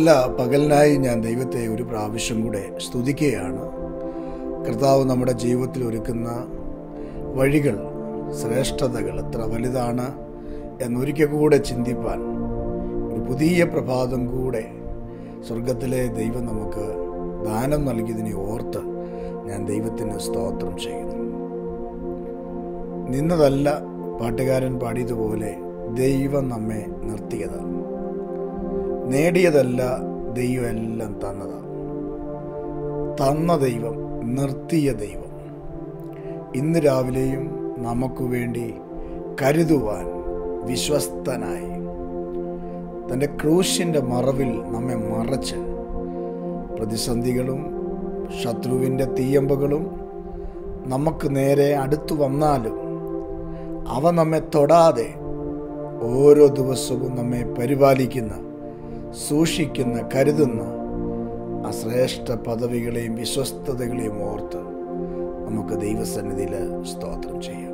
നല്ല പകലിനായി ഞാൻ ദൈവത്തെ ഒരു പ്രാവശ്യം കൂടെ സ്തുതിക്കുകയാണ് കർത്താവ് നമ്മുടെ ജീവിതത്തിൽ ഒരുക്കുന്ന വഴികൾ ശ്രേഷ്ഠതകൾ എത്ര വലുതാണ് എന്നൊരിക്കൽ കൂടെ ചിന്തിപ്പാൻ ഒരു പുതിയ പ്രഭാതം കൂടെ സ്വർഗത്തിലെ ദൈവം നമുക്ക് ദാനം നൽകിയതിനെ ഓർത്ത് ഞാൻ ദൈവത്തിന് സ്തോത്രം ചെയ്യുന്നു നിന്നതല്ല പാട്ടുകാരൻ പാടിയതുപോലെ ദൈവം നമ്മെ നിർത്തിയതാണ് നേടിയതല്ല ദൈവം എല്ലാം തന്നതാണ് തന്ന ദൈവം നിർത്തിയ ദൈവം ഇന്ന് രാവിലെയും നമുക്ക് വേണ്ടി കരുതുവാൻ വിശ്വസ്തനായി തൻ്റെ ക്രൂശിൻ്റെ മറവിൽ നമ്മെ മറച്ച് പ്രതിസന്ധികളും ശത്രുവിൻ്റെ തീയമ്പുകളും നമുക്ക് നേരെ അടുത്തു വന്നാലും അവ നമ്മെ തൊടാതെ ഓരോ ദിവസവും നമ്മെ പരിപാലിക്കുന്ന സൂക്ഷിക്കുന്ന കരുതുന്ന ആ ശ്രേഷ്ഠ പദവികളെയും വിശ്വസ്തതകളെയും ഓർത്ത് നമുക്ക് ദൈവസന്നിധിയിൽ സ്തോത്രം ചെയ്യാം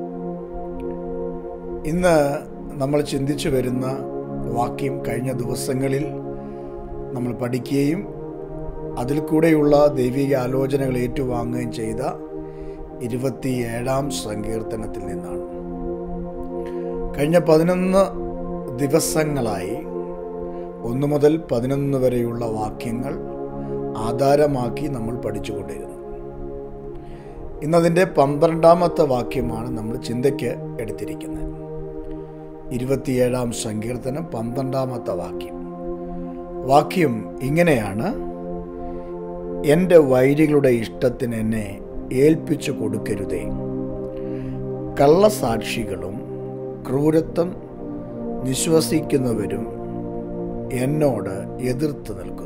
ഇന്ന് നമ്മൾ ചിന്തിച്ചു വരുന്ന വാക്യം കഴിഞ്ഞ ദിവസങ്ങളിൽ നമ്മൾ പഠിക്കുകയും അതിൽ കൂടെയുള്ള ദൈവിക ആലോചനകൾ ഏറ്റുവാങ്ങുകയും ചെയ്ത ഇരുപത്തിയേഴാം സങ്കീർത്തനത്തിൽ നിന്നാണ് കഴിഞ്ഞ പതിനൊന്ന് ദിവസങ്ങളായി ഒന്ന് മുതൽ പതിനൊന്ന് വരെയുള്ള വാക്യങ്ങൾ ആധാരമാക്കി നമ്മൾ പഠിച്ചുകൊണ്ടിരുന്നു ഇന്നതിൻ്റെ പന്ത്രണ്ടാമത്തെ വാക്യമാണ് നമ്മൾ ചിന്തയ്ക്ക് എടുത്തിരിക്കുന്നത് ഇരുപത്തിയേഴാം സങ്കീർത്തനം പന്ത്രണ്ടാമത്തെ വാക്യം വാക്യം ഇങ്ങനെയാണ് എൻ്റെ വൈരികളുടെ ഇഷ്ടത്തിന് എന്നെ ഏൽപ്പിച്ചു കൊടുക്കരുതേ കള്ളസാക്ഷികളും ക്രൂരത്വം നിശ്വസിക്കുന്നവരും എന്നോട് എതിർത്ത് നിൽക്കുന്നു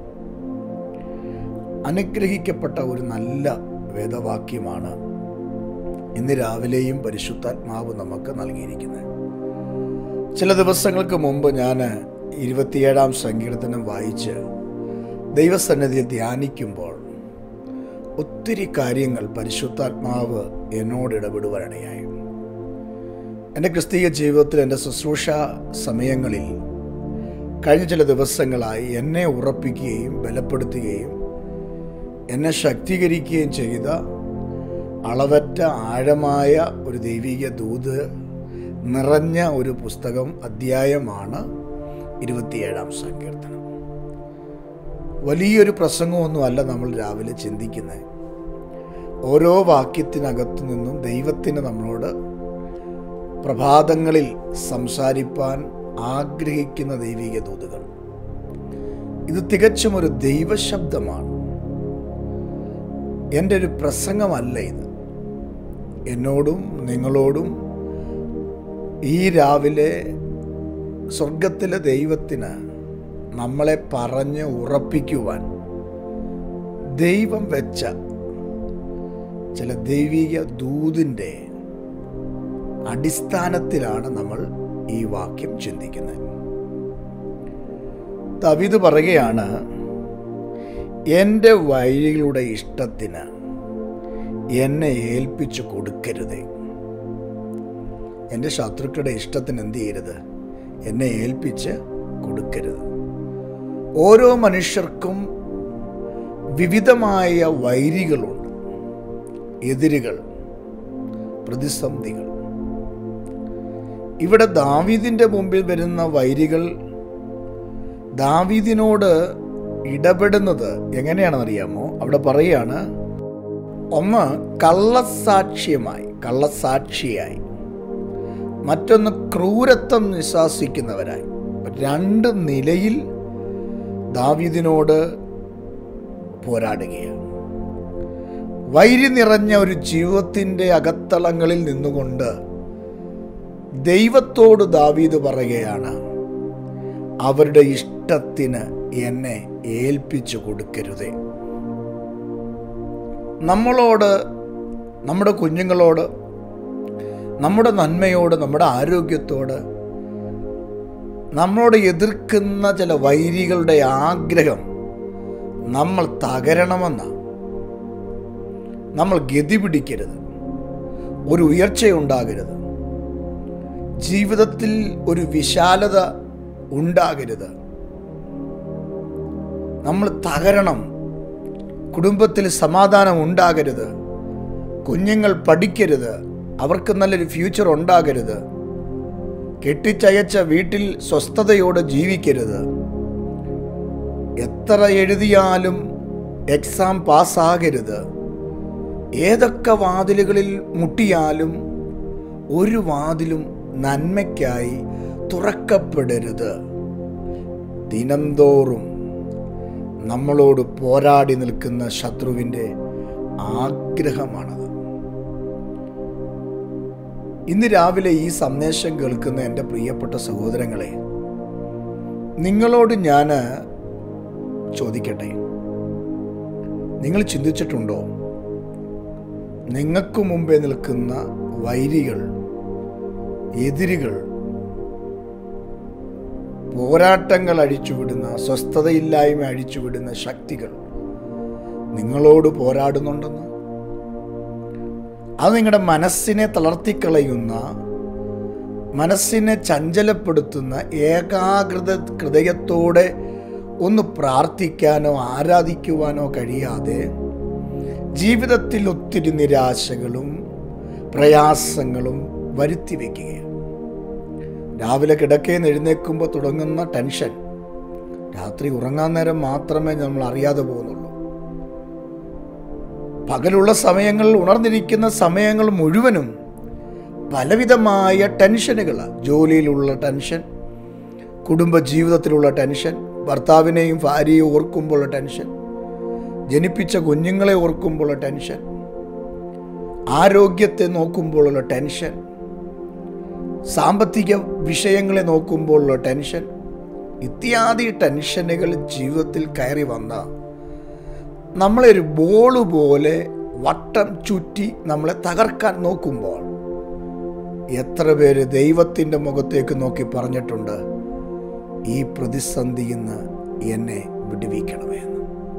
അനുഗ്രഹിക്കപ്പെട്ട ഒരു നല്ല വേദവാക്യമാണ് ഇന്ന് രാവിലെയും പരിശുദ്ധാത്മാവ് നമുക്ക് നൽകിയിരിക്കുന്നത് ചില ദിവസങ്ങൾക്ക് മുമ്പ് ഞാൻ ഇരുപത്തിയേഴാം സങ്കീർത്തനം വായിച്ച് ദൈവസന്നിധിയിൽ ധ്യാനിക്കുമ്പോൾ ഒത്തിരി കാര്യങ്ങൾ പരിശുദ്ധാത്മാവ് എന്നോട് ഇടപെടുവാനിടയായി എൻ്റെ ക്രിസ്തീയ ജീവിതത്തിൽ എൻ്റെ ശുശ്രൂഷ സമയങ്ങളിൽ കഴിഞ്ഞ ചില ദിവസങ്ങളായി എന്നെ ഉറപ്പിക്കുകയും ബലപ്പെടുത്തുകയും എന്നെ ശക്തീകരിക്കുകയും ചെയ്ത അളവറ്റ ആഴമായ ഒരു ദൈവിക ദൂത് നിറഞ്ഞ ഒരു പുസ്തകം അധ്യായമാണ് ഇരുപത്തിയേഴാം സങ്കീർത്തനം വലിയൊരു പ്രസംഗമൊന്നുമല്ല നമ്മൾ രാവിലെ ചിന്തിക്കുന്നത് ഓരോ വാക്യത്തിനകത്തു നിന്നും ദൈവത്തിന് നമ്മളോട് പ്രഭാതങ്ങളിൽ സംസാരിപ്പാൻ ആഗ്രഹിക്കുന്ന ദൈവിക ദൂതുകൾ ഇത് തികച്ചും ഒരു ദൈവശബ്ദമാണ് എൻ്റെ ഒരു പ്രസംഗമല്ല ഇത് എന്നോടും നിങ്ങളോടും ഈ രാവിലെ സ്വർഗത്തിലെ ദൈവത്തിന് നമ്മളെ പറഞ്ഞ് ഉറപ്പിക്കുവാൻ ദൈവം വെച്ച ചില ദൈവിക ദൂതിൻ്റെ അടിസ്ഥാനത്തിലാണ് നമ്മൾ ഈ വാക്യം ചിന്തിക്കുന്നത് തവിത് പറയുകയാണ് എൻ്റെ വഴികളുടെ ഇഷ്ടത്തിന് എന്നെ ഏൽപ്പിച്ചു കൊടുക്കരുതേ എൻ്റെ ശത്രുക്കളുടെ ഇഷ്ടത്തിന് എന്ത് ചെയ്യരുത് എന്നെ ഏൽപ്പിച്ച് കൊടുക്കരുത് ഓരോ മനുഷ്യർക്കും വിവിധമായ വൈരികളുണ്ട് എതിരുകൾ പ്രതിസന്ധികൾ ഇവിടെ ദാവീദിൻ്റെ മുമ്പിൽ വരുന്ന വൈരികൾ ദാവീദിനോട് ഇടപെടുന്നത് എങ്ങനെയാണെന്ന് അറിയാമോ അവിടെ പറയുകയാണ് ഒന്ന് കള്ളസാക്ഷ്യമായി കള്ളസാക്ഷിയായി മറ്റൊന്ന് ക്രൂരത്വം നിശാസിക്കുന്നവരായി രണ്ട് നിലയിൽ ദാവീദിനോട് പോരാടുകയാണ് വൈരി നിറഞ്ഞ ഒരു ജീവിതത്തിൻ്റെ അകത്തളങ്ങളിൽ നിന്നുകൊണ്ട് ദൈവത്തോട് ദാവീദ് പറയുകയാണ് അവരുടെ ഇഷ്ടത്തിന് എന്നെ ഏൽപ്പിച്ചു കൊടുക്കരുതേ നമ്മളോട് നമ്മുടെ കുഞ്ഞുങ്ങളോട് നമ്മുടെ നന്മയോട് നമ്മുടെ ആരോഗ്യത്തോട് നമ്മളോട് എതിർക്കുന്ന ചില വൈരികളുടെ ആഗ്രഹം നമ്മൾ തകരണമെന്ന നമ്മൾ ഗതി പിടിക്കരുത് ഒരു ഉയർച്ചയുണ്ടാകരുത് ജീവിതത്തിൽ ഒരു വിശാലത ഉണ്ടാകരുത് നമ്മൾ തകരണം കുടുംബത്തിൽ സമാധാനം ഉണ്ടാകരുത് കുഞ്ഞുങ്ങൾ പഠിക്കരുത് അവർക്ക് നല്ലൊരു ഫ്യൂച്ചർ ഉണ്ടാകരുത് കെട്ടിച്ചയച്ച വീട്ടിൽ സ്വസ്ഥതയോടെ ജീവിക്കരുത് എത്ര എഴുതിയാലും എക്സാം പാസ്സാകരുത് ഏതൊക്കെ വാതിലുകളിൽ മുട്ടിയാലും ഒരു വാതിലും നന്മയ്ക്കായി തുറക്കപ്പെടരുത് ദിനംതോറും നമ്മളോട് പോരാടി നിൽക്കുന്ന ശത്രുവിൻ്റെ ആഗ്രഹമാണത് ഇന്ന് രാവിലെ ഈ സന്ദേശം കേൾക്കുന്ന എൻ്റെ പ്രിയപ്പെട്ട സഹോദരങ്ങളെ നിങ്ങളോട് ഞാൻ ചോദിക്കട്ടെ നിങ്ങൾ ചിന്തിച്ചിട്ടുണ്ടോ നിങ്ങൾക്ക് മുമ്പേ നിൽക്കുന്ന വൈരികൾ എതിരുകൾ പോരാട്ടങ്ങൾ അഴിച്ചുവിടുന്ന സ്വസ്ഥതയില്ലായ്മ അഴിച്ചുവിടുന്ന ശക്തികൾ നിങ്ങളോട് പോരാടുന്നുണ്ടെന്ന് അത് നിങ്ങളുടെ മനസ്സിനെ തളർത്തിക്കളയുന്ന മനസ്സിനെ ചഞ്ചലപ്പെടുത്തുന്ന ഏകാഗ്രത ഹൃദയത്തോടെ ഒന്ന് പ്രാർത്ഥിക്കാനോ ആരാധിക്കുവാനോ കഴിയാതെ ജീവിതത്തിൽ ഒത്തിരി നിരാശകളും പ്രയാസങ്ങളും വരുത്തി വയ്ക്കുകയാണ് രാവിലെ കിടക്കയിൽ എഴുന്നേൽക്കുമ്പോൾ തുടങ്ങുന്ന ടെൻഷൻ രാത്രി ഉറങ്ങാൻ നേരം മാത്രമേ നമ്മൾ അറിയാതെ പോകുന്നുള്ളൂ പകലുള്ള സമയങ്ങളിൽ ഉണർന്നിരിക്കുന്ന സമയങ്ങൾ മുഴുവനും പലവിധമായ ടെൻഷനുകൾ ജോലിയിലുള്ള ടെൻഷൻ കുടുംബ ജീവിതത്തിലുള്ള ടെൻഷൻ ഭർത്താവിനെയും ഭാര്യയും ഓർക്കുമ്പോഴുള്ള ടെൻഷൻ ജനിപ്പിച്ച കുഞ്ഞുങ്ങളെ ഓർക്കുമ്പോഴുള്ള ടെൻഷൻ ആരോഗ്യത്തെ നോക്കുമ്പോഴുള്ള ടെൻഷൻ സാമ്പത്തിക വിഷയങ്ങളെ നോക്കുമ്പോഴുള്ള ടെൻഷൻ ഇത്യാദി ടെൻഷനുകൾ ജീവിതത്തിൽ കയറി വന്ന നമ്മളെ ഒരു ബോള് പോലെ വട്ടം ചുറ്റി നമ്മളെ തകർക്കാൻ നോക്കുമ്പോൾ എത്ര പേര് ദൈവത്തിൻ്റെ മുഖത്തേക്ക് നോക്കി പറഞ്ഞിട്ടുണ്ട് ഈ പ്രതിസന്ധിയിൽ നിന്ന് എന്നെ വിടുവിക്കണമേ എന്ന്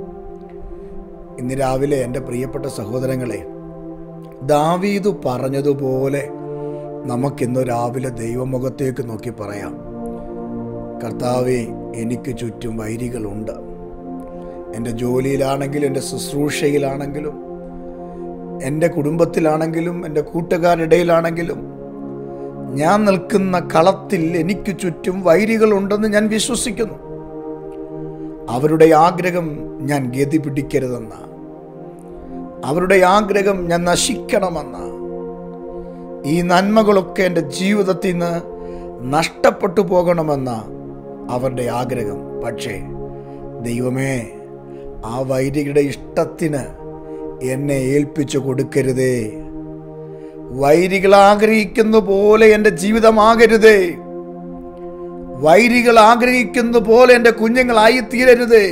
ഇന്ന് രാവിലെ എൻ്റെ പ്രിയപ്പെട്ട സഹോദരങ്ങളെ ദാവീദ് പറഞ്ഞതുപോലെ നമുക്കിന്ന് രാവിലെ ദൈവമുഖത്തേക്ക് നോക്കി പറയാം കർത്താവെ എനിക്ക് ചുറ്റും വൈരികളുണ്ട് എൻ്റെ ജോലിയിലാണെങ്കിലും എൻ്റെ ശുശ്രൂഷയിലാണെങ്കിലും എൻ്റെ കുടുംബത്തിലാണെങ്കിലും എൻ്റെ കൂട്ടുകാരുടെ ഇടയിലാണെങ്കിലും ഞാൻ നിൽക്കുന്ന കളത്തിൽ എനിക്ക് ചുറ്റും വൈരികളുണ്ടെന്ന് ഞാൻ വിശ്വസിക്കുന്നു അവരുടെ ആഗ്രഹം ഞാൻ ഗതി പിടിക്കരുതെന്ന അവരുടെ ആഗ്രഹം ഞാൻ നശിക്കണമെന്ന ഈ നന്മകളൊക്കെ എൻ്റെ ജീവിതത്തിൽ നിന്ന് നഷ്ടപ്പെട്ടു പോകണമെന്ന അവരുടെ ആഗ്രഹം പക്ഷേ ദൈവമേ ആ വൈരികളുടെ ഇഷ്ടത്തിന് എന്നെ ഏൽപ്പിച്ചു കൊടുക്കരുതേ വൈരികൾ ആഗ്രഹിക്കുന്ന പോലെ എൻ്റെ ജീവിതമാകരുതേ വൈരികൾ ആഗ്രഹിക്കുന്ന പോലെ എൻ്റെ കുഞ്ഞുങ്ങളായി തീരരുതേ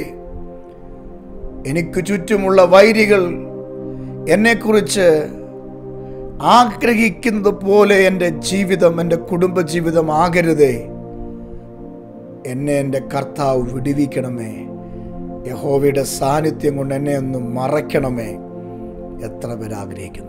എനിക്ക് ചുറ്റുമുള്ള വൈരികൾ എന്നെക്കുറിച്ച് ആഗ്രഹിക്കുന്നത് പോലെ എൻ്റെ ജീവിതം എൻ്റെ കുടുംബജീവിതം ആകരുതേ എന്നെ എൻ്റെ കർത്താവ് വിടുവിക്കണമേ യഹോവയുടെ സാന്നിധ്യം കൊണ്ട് എന്നെ ഒന്ന് മറയ്ക്കണമേ എത്ര പേർ ആഗ്രഹിക്കുന്നു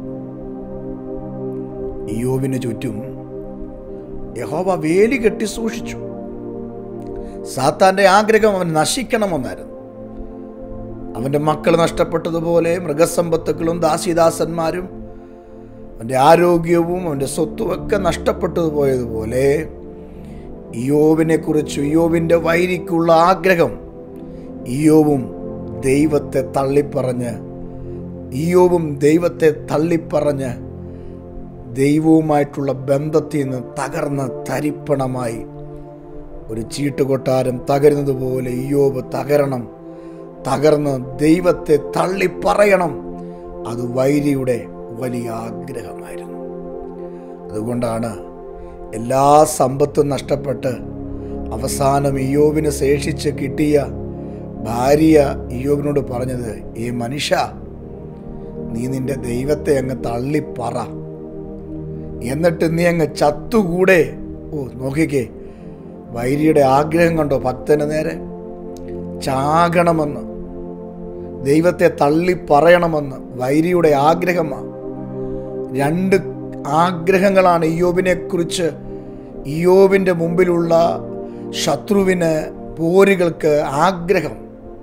യോവിന് ചുറ്റും യഹോവ വേലി കെട്ടി സൂക്ഷിച്ചു സാത്താന്റെ ആഗ്രഹം അവൻ നശിക്കണമെന്നായിരുന്നു അവൻ്റെ മക്കൾ നഷ്ടപ്പെട്ടതുപോലെ മൃഗസമ്പത്തുക്കളും ദാസിദാസന്മാരും അവൻ്റെ ആരോഗ്യവും അവൻ്റെ സ്വത്തും ഒക്കെ നഷ്ടപ്പെട്ടു പോയതുപോലെ ഇയോവിനെ കുറിച്ച് ഇയോവിൻ്റെ വൈരിക്കുള്ള ആഗ്രഹം ഇയോവും ദൈവത്തെ തള്ളിപ്പറഞ്ഞ് ഇയോവും ദൈവത്തെ തള്ളിപ്പറഞ്ഞ് ദൈവവുമായിട്ടുള്ള ബന്ധത്തിൽ നിന്ന് തകർന്ന തരിപ്പണമായി ഒരു ചീട്ടുകൊട്ടാരം തകരുന്നത് പോലെ ഇയോബ് തകരണം തകർന്ന് ദൈവത്തെ തള്ളിപ്പറയണം അത് വൈരിയുടെ വലിയ ആഗ്രഹമായിരുന്നു അതുകൊണ്ടാണ് എല്ലാ സമ്പത്തും നഷ്ടപ്പെട്ട് അവസാനം ഇയോബിന് ശേഷിച്ച് കിട്ടിയ ഭാര്യ ഇയോബിനോട് പറഞ്ഞത് ഈ മനുഷ്യ നീ നിന്റെ ദൈവത്തെ അങ്ങ് തള്ളിപ്പറ എന്നിട്ട് നീ അങ്ങ് ചത്തുകൂടെ ഓ നോക്കിക്കേ വൈരിയുടെ ആഗ്രഹം കണ്ടോ ഭക്തന് നേരെ ചാകണമെന്ന് ദൈവത്തെ തള്ളി പറയണമെന്ന് വൈരിയുടെ ആഗ്രഹമാണ് രണ്ട് ആഗ്രഹങ്ങളാണ് ഇയോബിനെ കുറിച്ച് ഇയോബിൻ്റെ മുമ്പിലുള്ള ശത്രുവിന് പോരുകൾക്ക് ആഗ്രഹം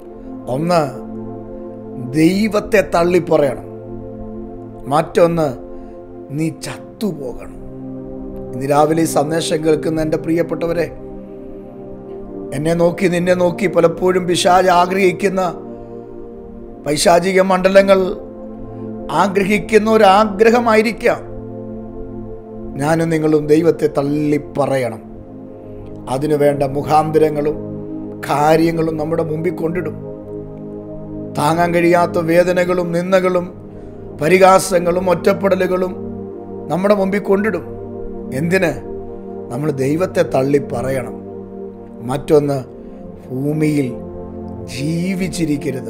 ഒന്ന് ദൈവത്തെ തള്ളിപ്പറയണം മറ്റൊന്ന് നീ ചത്തുപോകണം ഇന്ന് രാവിലെ ഈ സന്ദേശം കേൾക്കുന്ന എൻ്റെ പ്രിയപ്പെട്ടവരെ എന്നെ നോക്കി നിന്നെ നോക്കി പലപ്പോഴും പിശാജ് ആഗ്രഹിക്കുന്ന പൈശാചിക മണ്ഡലങ്ങൾ ആഗ്രഹിക്കുന്ന ഒരു ആഗ്രഹമായിരിക്കാം ഞാനും നിങ്ങളും ദൈവത്തെ തള്ളിപ്പറയണം അതിനു വേണ്ട മുഖാന്തരങ്ങളും കാര്യങ്ങളും നമ്മുടെ മുമ്പിൽ കൊണ്ടിടും താങ്ങാൻ കഴിയാത്ത വേദനകളും നിന്ദകളും പരിഹാസങ്ങളും ഒറ്റപ്പെടലുകളും നമ്മുടെ മുമ്പിൽ കൊണ്ടിടും എന്തിന് നമ്മൾ ദൈവത്തെ തള്ളി പറയണം മറ്റൊന്ന് ഭൂമിയിൽ ജീവിച്ചിരിക്കരുത്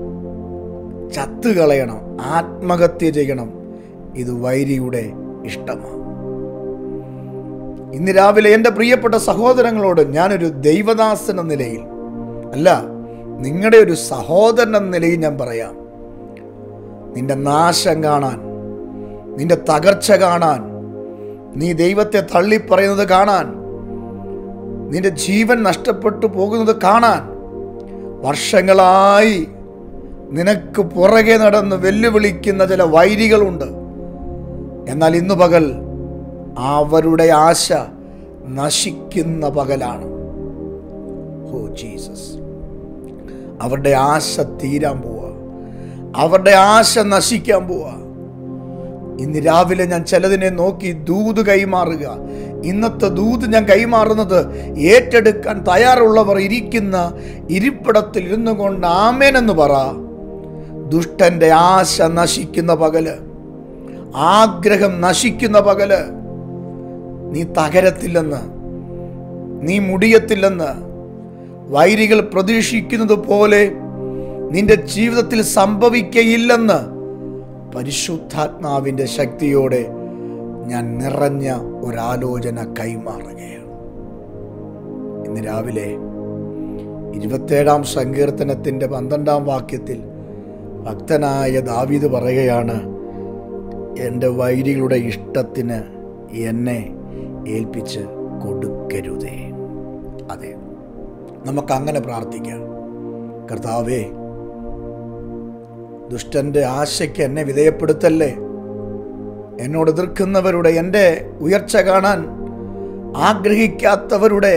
ചത്തുകളയണം ആത്മഹത്യ ചെയ്യണം ഇത് വൈരിയുടെ ഇഷ്ടമാണ് ഇന്ന് രാവിലെ എൻ്റെ പ്രിയപ്പെട്ട സഹോദരങ്ങളോട് ഞാനൊരു ദൈവദാസൻ എന്ന നിലയിൽ അല്ല നിങ്ങളുടെ ഒരു സഹോദരൻ എന്ന നിലയിൽ ഞാൻ പറയാം നിന്റെ നാശം കാണാൻ നിന്റെ തകർച്ച കാണാൻ നീ ദൈവത്തെ തള്ളിപ്പറയുന്നത് കാണാൻ നിന്റെ ജീവൻ നഷ്ടപ്പെട്ടു പോകുന്നത് കാണാൻ വർഷങ്ങളായി നിനക്ക് പുറകെ നടന്ന് വെല്ലുവിളിക്കുന്ന ചില വൈരികളുണ്ട് എന്നാൽ ഇന്നു പകൽ അവരുടെ ആശ നശിക്കുന്ന പകലാണ് ഓ ജീസസ് അവരുടെ ആശ തീരാൻ പോവാ അവരുടെ ആശ നശിക്കാൻ പോവാ ഇന്ന് രാവിലെ ഞാൻ ചിലതിനെ നോക്കി ദൂത് കൈമാറുക ഇന്നത്തെ ദൂത് ഞാൻ കൈമാറുന്നത് ഏറ്റെടുക്കാൻ തയ്യാറുള്ളവർ ഇരിക്കുന്ന ഇരിപ്പിടത്തിൽ ഇരുന്നു കൊണ്ട് ആമേനെന്ന് പറ ദുഷ്ടന്റെ ആശ നശിക്കുന്ന പകല് ആഗ്രഹം നശിക്കുന്ന പകല് നീ തകരത്തില്ലെന്ന് നീ മുടിയത്തില്ലെന്ന് വൈരികൾ പ്രതീക്ഷിക്കുന്നത് പോലെ നിന്റെ ജീവിതത്തിൽ സംഭവിക്കയില്ലെന്ന് പരിശുദ്ധാത്മാവിൻ്റെ ശക്തിയോടെ ഞാൻ നിറഞ്ഞ ഒരാലോചന കൈമാറുകയാണ് ഇന്ന് രാവിലെ ഇരുപത്തേഴാം സങ്കീർത്തനത്തിൻ്റെ പന്ത്രണ്ടാം വാക്യത്തിൽ ഭക്തനായ ദാവീദ് പറയുകയാണ് എൻ്റെ വൈരികളുടെ ഇഷ്ടത്തിന് എന്നെ ഏൽപ്പിച്ച് കൊടുക്കരുതേ അതെ നമുക്ക് അങ്ങനെ പ്രാർത്ഥിക്കാം കർത്താവേ ദുഷ്ടന്റെ ആശയ്ക്ക് എന്നെ വിധേയപ്പെടുത്തല്ലേ എന്നോട് എതിർക്കുന്നവരുടെ എൻ്റെ ഉയർച്ച കാണാൻ ആഗ്രഹിക്കാത്തവരുടെ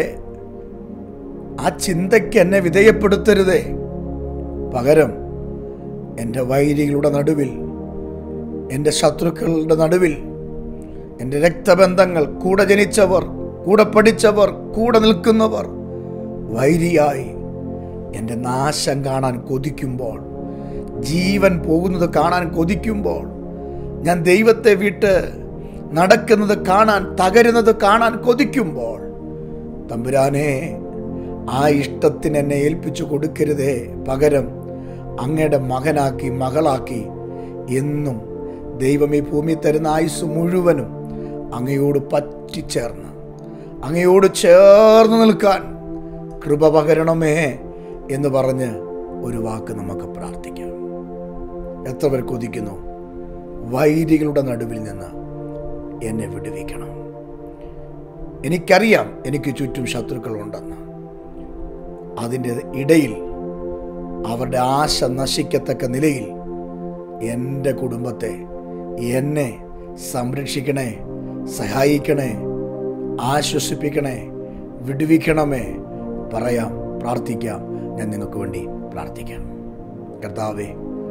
ആ ചിന്തയ്ക്ക് എന്നെ വിധേയപ്പെടുത്തരുതേ പകരം എൻ്റെ വൈരികളുടെ നടുവിൽ എൻ്റെ ശത്രുക്കളുടെ നടുവിൽ എൻ്റെ രക്തബന്ധങ്ങൾ കൂടെ ജനിച്ചവർ കൂടെ പഠിച്ചവർ കൂടെ നിൽക്കുന്നവർ വൈരിയായി എൻ്റെ നാശം കാണാൻ കൊതിക്കുമ്പോൾ ജീവൻ പോകുന്നത് കാണാൻ കൊതിക്കുമ്പോൾ ഞാൻ ദൈവത്തെ വിട്ട് നടക്കുന്നത് കാണാൻ തകരുന്നത് കാണാൻ കൊതിക്കുമ്പോൾ തമ്പുരാനെ ആ ഇഷ്ടത്തിന് എന്നെ ഏൽപ്പിച്ചു കൊടുക്കരുതേ പകരം അങ്ങയുടെ മകനാക്കി മകളാക്കി എന്നും ദൈവം ഈ ഭൂമി തരുന്ന ആയുസ് മുഴുവനും അങ്ങയോട് പറ്റിച്ചേർന്ന് അങ്ങയോട് ചേർന്ന് നിൽക്കാൻ കൃപ പകരണമേ എന്ന് പറഞ്ഞ് ഒരു വാക്ക് നമുക്ക് പ്രാർത്ഥിക്കാം എത്ര പേർ കൊതിക്കുന്നു വൈരികളുടെ നടുവിൽ നിന്ന് എന്നെ വിടുവിക്കണം എനിക്കറിയാം എനിക്ക് ചുറ്റും ശത്രുക്കളുണ്ടെന്ന് അതിൻ്റെ ഇടയിൽ അവരുടെ ആശ നശിക്കത്തക്ക നിലയിൽ എൻ്റെ കുടുംബത്തെ എന്നെ സംരക്ഷിക്കണേ സഹായിക്കണേ ആശ്വസിപ്പിക്കണേ വിടുവിക്കണമേ പറയാം പ്രാർത്ഥിക്കാം ഞാൻ നിങ്ങൾക്ക് വേണ്ടി പ്രാർത്ഥിക്കാം കർത്താവേ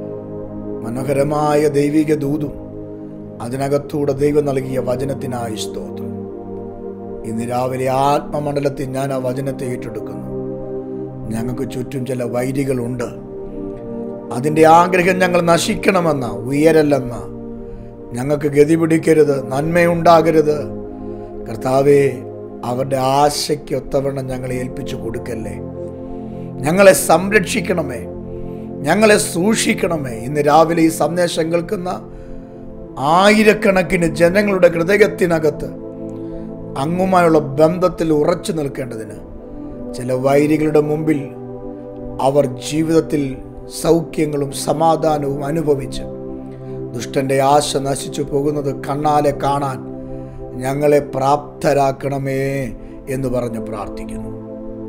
മനോഹരമായ ദൈവിക ദൂതും അതിനകത്തൂടെ ദൈവം നൽകിയ വചനത്തിനായി സ്തോത്രം ഇന്ന് രാവിലെ ആത്മമണ്ഡലത്തിൽ ഞാൻ ആ വചനത്തെ ഏറ്റെടുക്കുന്നു ഞങ്ങൾക്ക് ചുറ്റും ചില വൈരികളുണ്ട് അതിൻ്റെ ആഗ്രഹം ഞങ്ങൾ നശിക്കണമെന്ന ഉയരല്ലെന്ന ഞങ്ങൾക്ക് ഗതി പിടിക്കരുത് നന്മയുണ്ടാകരുത് കർത്താവേ അവരുടെ ആശയ്ക്ക് ഒത്തവണ്ണം ഞങ്ങളെ ഏൽപ്പിച്ചു കൊടുക്കല്ലേ ഞങ്ങളെ സംരക്ഷിക്കണമേ ഞങ്ങളെ സൂക്ഷിക്കണമേ ഇന്ന് രാവിലെ ഈ സന്ദേശം കേൾക്കുന്ന ആയിരക്കണക്കിന് ജനങ്ങളുടെ ഹൃദയത്തിനകത്ത് അങ്ങുമായുള്ള ബന്ധത്തിൽ ഉറച്ചു നിൽക്കേണ്ടതിന് ചില വൈരികളുടെ മുമ്പിൽ അവർ ജീവിതത്തിൽ സൗഖ്യങ്ങളും സമാധാനവും അനുഭവിച്ച് ദുഷ്ടന്റെ ആശ നശിച്ചു പോകുന്നത് കണ്ണാലെ കാണാൻ ഞങ്ങളെ പ്രാപ്തരാക്കണമേ എന്ന് പറഞ്ഞ് പ്രാർത്ഥിക്കുന്നു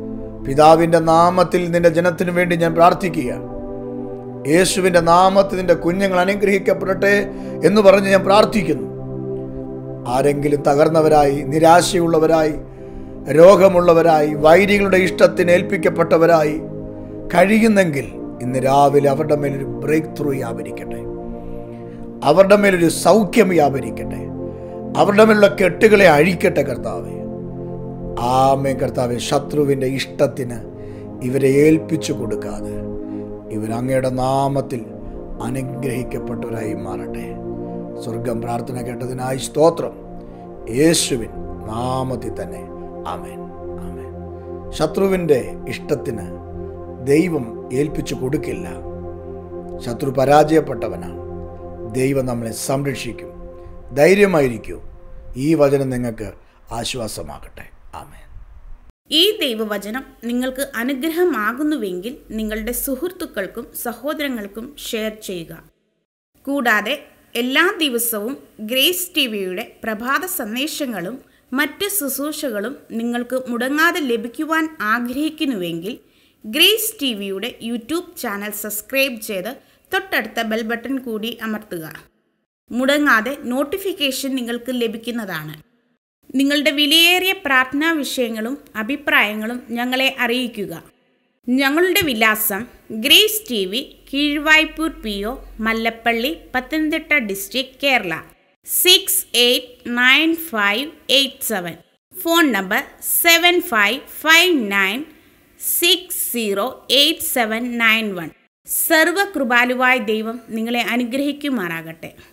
പിതാവിൻ്റെ നാമത്തിൽ നിന്റെ ജനത്തിനു വേണ്ടി ഞാൻ പ്രാർത്ഥിക്കുക യേശുവിൻ്റെ നാമത്തിൽ നിന്റെ കുഞ്ഞുങ്ങൾ അനുഗ്രഹിക്കപ്പെടട്ടെ എന്ന് പറഞ്ഞ് ഞാൻ പ്രാർത്ഥിക്കുന്നു ആരെങ്കിലും തകർന്നവരായി നിരാശയുള്ളവരായി രോഗമുള്ളവരായി വൈരികളുടെ ഇഷ്ടത്തിന് ഏൽപ്പിക്കപ്പെട്ടവരായി കഴിയുന്നെങ്കിൽ ഇന്ന് രാവിലെ അവരുടെ മേലൊരു ബ്രേക്ക് ത്രൂ വ്യാപരിക്കട്ടെ അവരുടെ മേലൊരു സൗഖ്യം വ്യാപരിക്കട്ടെ അവരുടെ മേലുള്ള കെട്ടുകളെ അഴിക്കട്ടെ കർത്താവെ ആമേ കർത്താവെ ശത്രുവിൻ്റെ ഇഷ്ടത്തിന് ഇവരെ ഏൽപ്പിച്ചു കൊടുക്കാതെ ഇവരങ്ങയുടെ നാമത്തിൽ അനുഗ്രഹിക്കപ്പെട്ടവരായി മാറട്ടെ സ്വർഗം പ്രാർത്ഥന കേട്ടതിനായി സ്തോത്രം യേശുവിൻ നാമത്തിൽ തന്നെ ആമേൻ ആമേൻ ശത്രുവിൻ്റെ ഇഷ്ടത്തിന് ദൈവം ഏൽപ്പിച്ചു കൊടുക്കില്ല ശത്രു പരാജയപ്പെട്ടവനാണ് ദൈവം നമ്മളെ സംരക്ഷിക്കും ധൈര്യമായിരിക്കൂ ഈ വചനം നിങ്ങൾക്ക് ആശ്വാസമാകട്ടെ ആമേൻ ഈ ദൈവവചനം നിങ്ങൾക്ക് അനുഗ്രഹമാകുന്നുവെങ്കിൽ നിങ്ങളുടെ സുഹൃത്തുക്കൾക്കും സഹോദരങ്ങൾക്കും ഷെയർ ചെയ്യുക കൂടാതെ എല്ലാ ദിവസവും ഗ്രേസ് ടി വിയുടെ പ്രഭാത സന്ദേശങ്ങളും മറ്റ് ശുശ്രൂഷകളും നിങ്ങൾക്ക് മുടങ്ങാതെ ലഭിക്കുവാൻ ആഗ്രഹിക്കുന്നുവെങ്കിൽ ഗ്രേസ് ടി വിയുടെ യൂട്യൂബ് ചാനൽ സബ്സ്ക്രൈബ് ചെയ്ത് തൊട്ടടുത്ത ബെൽ ബട്ടൺ കൂടി അമർത്തുക മുടങ്ങാതെ നോട്ടിഫിക്കേഷൻ നിങ്ങൾക്ക് ലഭിക്കുന്നതാണ് നിങ്ങളുടെ വിലയേറിയ പ്രാർത്ഥനാ വിഷയങ്ങളും അഭിപ്രായങ്ങളും ഞങ്ങളെ അറിയിക്കുക ഞങ്ങളുടെ വിലാസം Grace T V Keezhvaipur P O Mallappally Pathanamthitta district Kerala six eight nine five eight seven phone number seven five five nine six zero eight seven nine one സർവകൃപാലുവായ ദൈവം നിങ്ങളെ അനുഗ്രഹിക്കുമാറാകട്ടെ